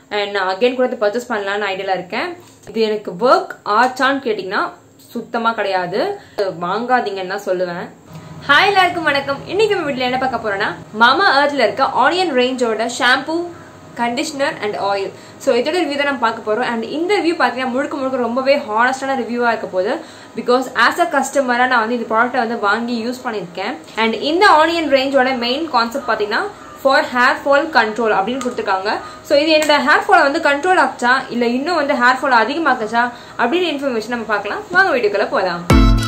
and நான் again கூட purchase பண்ணலான்னு ஐடியால இருக்கேன் இது எனக்கு ஒர்க் ஆச்சான்னு கேட்டிங்கன்னா சுத்தமா கிடையாது வாங்காதீங்கன்னு தான் சொல்லுவேன் ஹாய் எல்லாருக்கும் வணக்கம் இன்னைக்கு நம்ம வீட்டில் என்ன பார்க்க போறோம்னா மாமா அர்த்ல இருக்க ஆனியன் ரேஞ்சோட shampoo conditioner and oil so இதோட ரிவ்யூ தான் நம்ம பார்க்க போகிறோம் அண்ட் இந்த ரிவ்யூ பார்த்தீங்கன்னா முழுக்க முழுக்க ரொம்பவே ஹானஸ்டான ரிவ்யூவாக இருக்க போது பிகாஸ் ஆஸ் அ கஸ்டமராக நான் வந்து இந்த ப்ராடக்ட்டை வந்து வாங்கி யூஸ் பண்ணியிருக்கேன் அண்ட் இந்த ஆனியன் ரேஞ்சோட மெயின் கான்செப்ட் பார்த்தீங்கன்னா ஃபார் ஹேர் ஃபால் கண்ட்ரோல் அப்படின்னு கொடுத்துருக்காங்க ஸோ இது என்னோட ஹேர் ஃபாலை வந்து கண்ட்ரோல் ஆச்சா இல்லை இன்னும் வந்து ஹேர் ஃபால் அதிகமாக்குச்சா அப்படின்னு இன்ஃபர்மேஷன் நம்ம பார்க்கலாம் வாங்க வீடியோக்குள்ள போகலாம்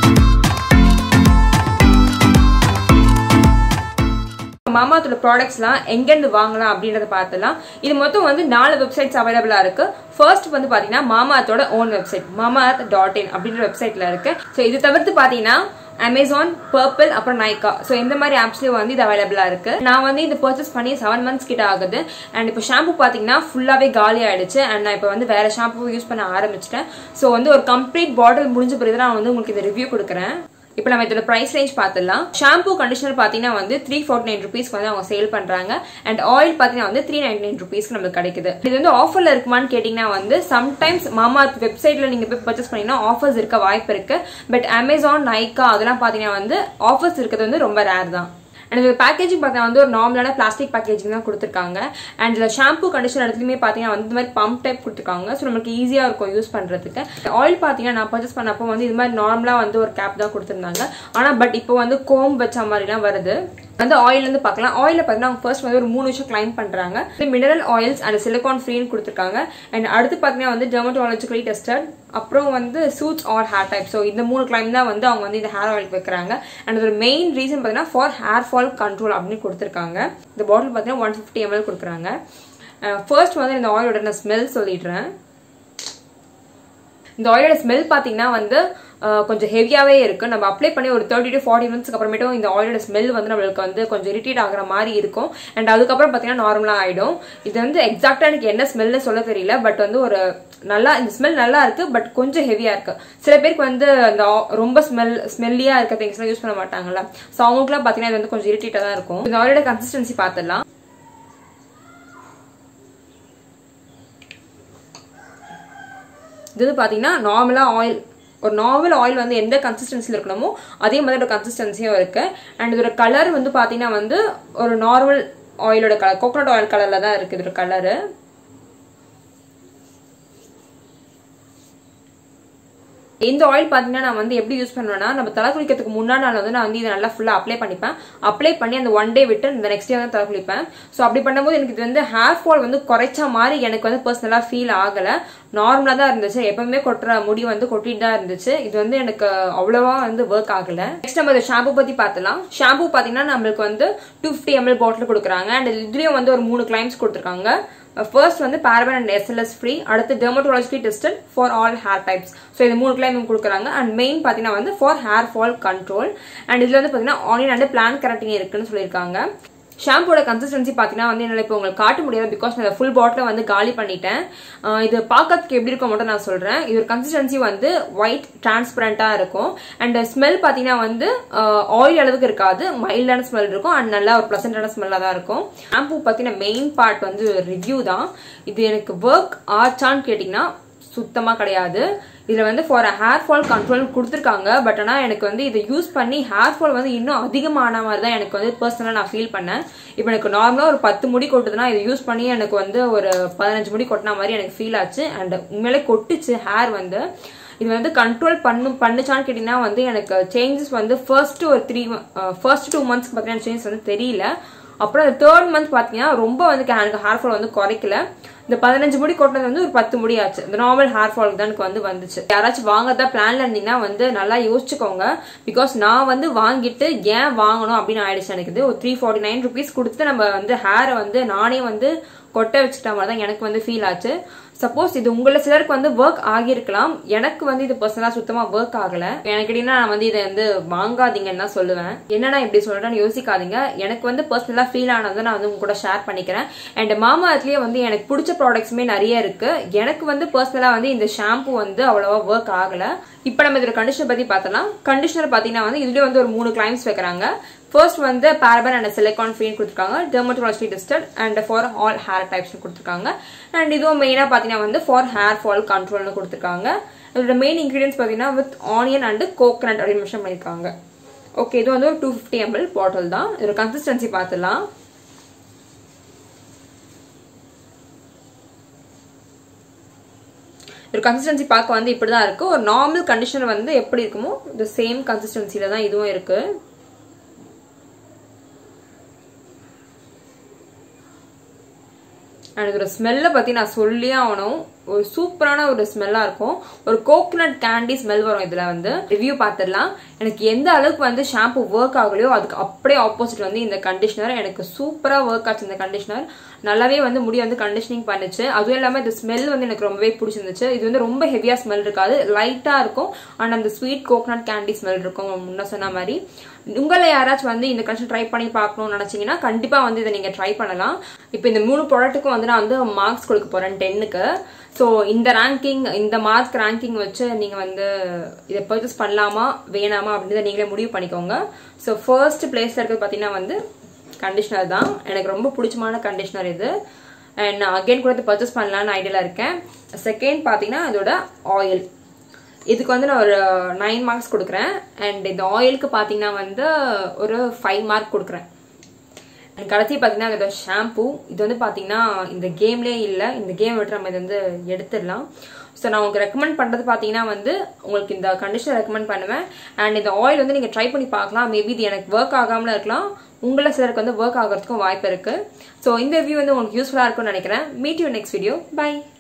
மாமாத்தோட ப்ராடக்ட்ஸ்லாம் எங்கேருந்து வாங்கலாம் அப்படின்றத பார்த்தலாம் இது மொத்தம் வந்து நாலு வெப்சைட்ஸ் அவைலபிளாக இருக்கு ஃபர்ஸ்ட் வந்து பார்த்தீங்கன்னா மாமாத்தோட own website Mamaearth dot in அப்படின்ற வெப்சைட்ல இருக்கு ஸோ இது தவிர்த்து பார்த்தீங்கன்னா அமேசான் பர்பிள் அப்புறம் நைக்கா ஸோ இந்த மாதிரி ஆப்ஸ்லேயும் வந்து இது அவைலபிளாக இருக்கு நான் வந்து இது பர்ச்சேஸ் பண்ணி செவன் மந்த்ஸ் கிட்ட ஆகுது அண்ட் இப்போ ஷாம்பு பார்த்தீங்கன்னா ஃபுல்லாகவே காலி ஆயிடுச்சு அண்ட் நான் இப்போ வந்து வேற ஷாம்பு யூஸ் பண்ண ஆரம்பிச்சிட்டேன் ஸோ வந்து ஒரு கம்ப்ளீட் பாட்டில் முடிஞ்ச பிறகு நான் வந்து உங்களுக்கு இந்த ரிவ்யூ கொடுக்குறேன் இப்போ நம்ம இதோட பிரைஸ் ரேஞ்ச் பார்த்துடலாம் ஷாம்பு கண்டிஷனர் பார்த்தீங்கன்னா வந்து த்ரீ ஃபார்ட்டி நைன் ருபீஸ்க்கு வந்து அவங்க சேல் பண்றாங்க அண்ட் ஆயில் பார்த்தீங்கன்னா வந்து த்ரீ நைன்டி நைன் ருபீஸ்க்கு நம்மளுக்கு கிடைக்குது இது வந்து ஆஃபர்ல இருக்குமான்னு கேட்டிங்கன்னா வந்து சம்டைம்ஸ் மாமா வெப்சைட்ல நீங்க போய் பர்ச்சேஸ் பண்ணீங்கன்னா ஆஃபர்ஸ் இருக்க வாய்ப்பு இருக்கு பட் அமேசான் நைக்கா அதெல்லாம் பார்த்தீங்கன்னா வந்து ஆஃபர்ஸ் இருக்கிறது வந்து ரொம்ப ரேர் தான் அண்ட் இந்த பேக்கேஜிங் பார்த்தீங்கன்னா வந்து ஒரு நார்மலான பிளாஸ்டிக் பேக்கேஜிங் தான் கொடுத்துருக்காங்க அண்ட் இதில் ஷாம்பு கண்டிஷனர் இடத்துலையுமே பார்த்தீங்கன்னா வந்து இந்த மாதிரி பம்ப் டைப் கொடுத்துருக்காங்க ஸோ நமக்கு ஈஸியாக இருக்கும் யூஸ் பண்ணுறதுக்கு ஆயில் பார்த்தீங்கன்னா நான் பர்ச்சேஸ் பண்ணப்போ வந்து இது மாதிரி நார்மலாக வந்து ஒரு கேப் தான் கொடுத்துருந்தாங்க ஆனால் பட் இப்போ வந்து கோம் வச்ச மாதிரிலாம் வருது வந்து ஆயில் வந்து பார்க்கலாம் ஆயில பார்த்தீங்கன்னா அவங்க ஃபர்ஸ்ட் வந்து ஒரு மூணு விஷயம் கிளைம் பண்றாங்க மினரல் ஆயில்ஸ் அண்ட் சிலிகான் ஃப்ரீன்னு கொடுத்துருக்காங்க அண்ட் அடுத்து பார்த்தீங்கன்னா வந்து டெர்மட்டாலஜிக்கலி டெஸ்டட் அப்புறம் வந்து suits our hair type so இந்த மூணு கிளைம் தான் வந்து அவங்க வந்து இந்த ஹேர் ஆயில் வைக்கிறாங்க அண்ட் ஒரு மெயின் ரீசன் பார்த்தீங்கன்னா ஃபார் ஹேர் ஃபால் கண்ட்ரோல் அப்படின்னு கொடுத்துருக்காங்க இந்த பாட்டில் பார்த்தீங்கன்னா ஒன் ஃபிஃப்டி எம்எல் கொடுக்குறாங்க ஃபர்ஸ்ட் வந்து இந்த ஆயிலோட நான் ஸ்மெல் சொல்லிடுறேன் இந்த ஆயிலோட ஸ்மெல் பார்த்தீங்கன்னா வந்து கொஞ்சம் ஹெவியாகவே இருக்குது நம்ம அப்ளை பண்ணி ஒரு தேர்ட்டி டு ஃபார்ட்டி மினிட்ஸ்க்கு அப்புறமேட்டும் இந்த ஆயிலோட ஸ்மெல் வந்து நம்மளுக்கு வந்து கொஞ்சம் இரிட்டேட் ஆகிற மாதிரி இருக்கும் அண்ட் அதுக்கப்புறம் பார்த்தீங்கன்னா நார்மலாக ஆகிடும் இது வந்து எக்ஸாக்டாக எனக்கு என்ன ஸ்மெல்னு சொல்ல தெரியல பட் வந்து ஒரு நல்லா இந்த ஸ்மெல் நல்லா இருக்கு பட் கொஞ்சம் ஹெவியா இருக்கு சில பேருக்கு வந்து அந்த ரொம்ப ஸ்மெல் ஸ்மெல்லியா இருக்க திங்ஸ்லாம் யூஸ் பண்ண மாட்டாங்கல்ல ஸோ அவங்களுக்குலாம் பார்த்தீங்கன்னா இது வந்து கொஞ்சம் இரிட்டேட்டா தான் இருக்கும் இந்த ஆயிலோட கன்சிஸ்டன்சி பார்த்துடலாம் இது வந்து பார்த்தீங்கன்னா நார்மலாக ஆயில் ஒரு நார்மல் ஆயில் வந்து எந்த கன்சிஸ்டன்சியில் இருக்கணுமோ அதே மாதிரி கன்சிஸ்டன்சியும் இருக்கு அண்ட் இதோட கலர் வந்து பார்த்தீங்கன்னா வந்து ஒரு நார்மல் ஆயிலோட கலர் கோகோனட் ஆயில் கலர்ல தான் இருக்கு இதோட கலரு இந்த ஆயில் பார்த்தீங்கன்னா நான் வந்து எப்படி யூஸ் பண்ணுவேன்னா நம்ம தலை குளிக்கிறதுக்கு முன்னாடி நாள் வந்து நான் வந்து இதை நல்லா ஃபுல்லாக அப்ளை பண்ணிப்பேன் அப்ளை பண்ணி அந்த ஒன் டே விட்டு இந்த நெக்ஸ்ட் டே வந்து தலை குளிப்பேன் ஸோ அப்படி பண்ணும்போது எனக்கு இது வந்து ஹேர் ஃபால் வந்து குறைச்ச மாதிரி எனக்கு வந்து பர்சனலாக ஃபீல் ஆகலை நார்மலாக தான் இருந்துச்சு எப்பவுமே கொட்டுற முடி வந்து கொட்டிட்டு தான் இருந்துச்சு இது வந்து எனக்கு அவ்வளோவா வந்து ஒர்க் ஆகல நெக்ஸ்ட் நம்ம ஷாம்பு பற்றி பார்த்தலாம் ஷாம்பு பார்த்தீங்கன்னா நம்மளுக்கு வந்து டூ ஃபிஃப்டி எம்எல் பாட்டில் கொடுக்குறாங்க அண்ட் இதுலேயும் வந்து ஒரு மூணு கிளைம்ஸ் கொடுத்துருக்காங்க ஃபர்ஸ்ட் வந்து பாரபன் அண்ட் எஸ்எல்எஸ் ஃப்ரீ அடுத்து dermatologically tested for all hair types so இது மூணு கிளைம் கொடுக்குறாங்க அண்ட் மெயின் பார்த்தீங்கன்னா வந்து for hair fall control and இதில் வந்து பார்த்தீங்கன்னா ஆனியன் அண்ட் பிளான் கரெக்டிங் இருக்குன்னு சொல்லியிருக்காங்க ஷாம்போட கன்சிஸ்டன்சி பார்த்தீங்கன்னா வந்து என்னால் இப்போ உங்களுக்கு காட்ட முடியாது பிகாஸ் நான் ஃபுல் பாட்டில் வந்து காலி பண்ணிட்டேன் இது பார்க்கறதுக்கு எப்படி இருக்கும் மட்டும் நான் சொல்கிறேன் இது ஒரு கன்சிஸ்டன்சி வந்து ஒயிட் டிரான்ஸ்பரண்ட்டாக இருக்கும் அண்ட் ஸ்மெல் பார்த்தீங்கன்னா வந்து ஆயில் அளவுக்கு இருக்காது மைல்டான ஸ்மெல் இருக்கும் அண்ட் நல்லா ஒரு ப்ளசண்டான ஸ்மெல்லாக தான் இருக்கும் ஷாம்பூ பற்றின மெயின் பார்ட் வந்து ரிவ்யூ தான் இது எனக்கு ஒர்க் ஆச்சான்னு கேட்டிங்கன்னா சுத்தமாக கிடையாது இதில் வந்து ஃபார் ஹேர் ஃபால் கண்ட்ரோல் கொடுத்துருக்காங்க பட் ஆனால் எனக்கு வந்து இதை யூஸ் பண்ணி ஹேர் ஃபால் வந்து இன்னும் அதிகமான மாதிரி தான் எனக்கு வந்து பர்சனலாக நான் ஃபீல் பண்ணேன் இப்போ எனக்கு நார்மலாக ஒரு பத்து முடி கொட்டுதுன்னா இதை யூஸ் பண்ணி எனக்கு வந்து ஒரு பதினஞ்சு முடி கொட்டின மாதிரி எனக்கு ஃபீல் ஆச்சு அண்ட் உண்மையிலே கொட்டுச்சு ஹேர் வந்து இது வந்து கண்ட்ரோல் பண்ணும் பண்ணுச்சான்னு கேட்டிங்கன்னா வந்து எனக்கு சேஞ்சஸ் வந்து ஃபர்ஸ்ட் ஒரு த்ரீ ஃபர்ஸ்ட் டூ மந்த்ஸ்க்கு பார்த்தீங்கன்னா சேஞ்சஸ் வந்து தெரியல அப்புறம் அந்த தேர்ட் மந்த் பார்த்தீங்கன்னா ரொம்ப வந்து எனக்கு ஹேர் ஃபால் வந்து குறைக்கல இந்த பதினஞ்சு முடி கொட்டினது வந்து ஒரு பத்து முடி ஆச்சு இந்த நார்மல் ஹேர் ஃபாலுக்கு தான் எனக்கு வந்து வந்துச்சு யாராச்சும் வாங்கறதா பிளான்ல இருந்தீங்கன்னா வந்து நல்லா யோசிச்சுக்கோங்க பிகாஸ் நான் வந்து வாங்கிட்டு ஏன் வாங்கணும் அப்படின்னு ஆயிடுச்சு எனக்கு இது ஒரு த்ரீ ஃபார்ட்டி நைன் ருபீஸ் கொடுத்து நம்ம வந்து ஹேரை வந்து நானே வந்து கொட்டை வச்சுக்கிட்ட மாதிரி தான் எனக்கு வந்து ஃபீல் ஆச்சு சப்போஸ் இது உங்களை சிலருக்கு வந்து ஒர்க் ஆகியிருக்கலாம் எனக்கு வந்து இது பர்சனலா சுத்தமா ஒர்க் ஆகல எனக்கு எப்படின்னா நான் வந்து இதை வந்து வாங்காதீங்கன்னு தான் சொல்லுவேன் என்னன்னா இப்படி சொல்றேன்னு யோசிக்காதீங்க எனக்கு வந்து பர்சனலா ஃபீல் ஆனதை நான் வந்து உங்க கூட ஷேர் பண்ணிக்கிறேன் அண்ட் மாமாத்துலயே வந்து எனக்கு பிடிச்ச ப்ராடக்ட்ஸுமே நிறைய இருக்கு எனக்கு வந்து பர்சனலா வந்து இந்த ஷாம்பு வந்து அவ்வளவா ஒர்க் ஆகல இப்போ நம்ம இதோட கண்டிஷனர் பத்தி பார்த்தலாம் கண்டிஷனர் பாத்தீங்கன்னா வந்து இதுலயே வந்து ஒரு மூணு கிளைம்ஸ் வைக்கிறாங்க ஃபர்ஸ்ட் வந்து பாரபன் அண்ட் சிலிகான் ஃப்ரீன்னு கொடுத்துருக்காங்க dermatology tested and for all hair டைப்ஸ்னு கொடுத்துருக்காங்க அண்ட் இதுவும் மெயினாக பார்த்தீங்கன்னா வந்து ஃபார் ஹேர் ஃபால் கண்ட்ரோல்னு கொடுத்துருக்காங்க இதோட மெயின் இன்க்ரீடியன்ஸ் பார்த்தீங்கன்னா வித் ஆனியன் அண்ட் கோகனட் அப்படின்னு மென்ஷன் பண்ணியிருக்காங்க ஓகே இது வந்து ஒரு டூ ஃபிஃப்டி எம்எல் பாட்டில் தான் இதோட கன்சிஸ்டன்சி பார்த்துலாம் ஒரு கன்சிஸ்டன்சி பார்க்க வந்து இப்படி தான் இருக்குது ஒரு நார்மல் கண்டிஷனர் வந்து எப்படி இருக்குமோ இந்த சேம் கன்சிஸ்டன்சியில் தான் இதுவும் இருக்குது அண்ட் இதோட ஸ்மெல்லை பற்றி நான் சொல்லியே ஆகணும் ஒரு சூப்பரான ஒரு ஸ்மெல்லாக இருக்கும் ஒரு கோகனட் கேண்டி ஸ்மெல் வரும் இதில் வந்து ரிவ்யூ பார்த்துடலாம் எனக்கு எந்த அளவுக்கு வந்து ஷாம்பு ஒர்க் ஆகலையோ அதுக்கு அப்படியே ஆப்போசிட் வந்து இந்த கண்டிஷனர் எனக்கு சூப்பராக ஒர்க் ஆச்சு இந்த கண்டிஷனர் நல்லாவே வந்து முடி வந்து கண்டிஷனிங் பண்ணுச்சு அதுவும் இல்லாமல் இந்த ஸ்மெல் வந்து எனக்கு ரொம்பவே பிடிச்சிருந்துச்சு இது வந்து ரொம்ப ஹெவியாக ஸ்மெல் இருக்காது லைட்டாக இருக்கும் அண்ட் அந்த ஸ்வீட் கோகனட் கேண்டி ஸ்மெல் இருக்கும் முன்ன சொன்ன மாதிரி உங்களை யாராச்சும் வந்து இந்த கண்டிஷன் ட்ரை பண்ணி பார்க்கணும்னு நினச்சிங்கன்னா கண்டிப்பாக வந்து இதை நீங்கள் ட்ரை பண்ணலாம் இப்போ இந்த மூணு ப்ராடக்ட்டுக்கும் வந்து நான் வந்து மார்க்ஸ் கொடுக்க போகிறேன் டென்னுக்கு ஸோ இந்த ரேங்கிங் இந்த மார்க் ரேங்கிங் வச்சு நீங்கள் வந்து இதை பர்ச்சேஸ் பண்ணலாமா வேணாமா அப்படின்றத நீங்களே முடிவு பண்ணிக்கோங்க ஸோ ஃபர்ஸ்ட் பிளேஸில் இருக்கிறது பார்த்தீங்கன்னா வந்து கண்டிஷ்னர் தான் எனக்கு ரொம்ப பிடிச்சமான கண்டிஷ்னர் இது அண்ட் நான் அகைன் கூட பர்ச்சேஸ் பண்ணலான்னு ஐடியாவில் இருக்கேன் செகண்ட் பார்த்தீங்கன்னா இதோட ஆயில் இதுக்கு வந்து நான் ஒரு நைன் மார்க்ஸ் கொடுக்குறேன் அண்ட் இந்த ஆயிலுக்கு பார்த்தீங்கன்னா வந்து ஒரு ஃபைவ் மார்க் கொடுக்குறேன் அண்ட் கடைசி பார்த்தீங்கன்னா அதோட ஷாம்பூ இது வந்து பார்த்தீங்கன்னா இந்த கேம்லேயே இல்லை இந்த கேம் விட்டு நம்ம இதை வந்து எடுத்துடலாம் ஸோ நான் உங்களுக்கு ரெக்கமெண்ட் பண்ணுறது பார்த்தீங்கன்னா வந்து உங்களுக்கு இந்த கண்டிஷனர் ரெக்கமெண்ட் பண்ணுவேன் அண்ட் இந்த ஆயில் வந்து நீங்கள் ட்ரை பண்ணி பார்க்கலாம் மேபி இது எனக்கு ஒர்க் ஆகாமல் இருக்கலாம் உங்களை சிலருக்கு வந்து ஒர்க் ஆகிறதுக்கும் வாய்ப்பு இருக்குது ஸோ இந்த வியூ வந்து உங்களுக்கு யூஸ்ஃபுல்லாக இருக்கும்னு நினைக்கிறேன் meet you next video by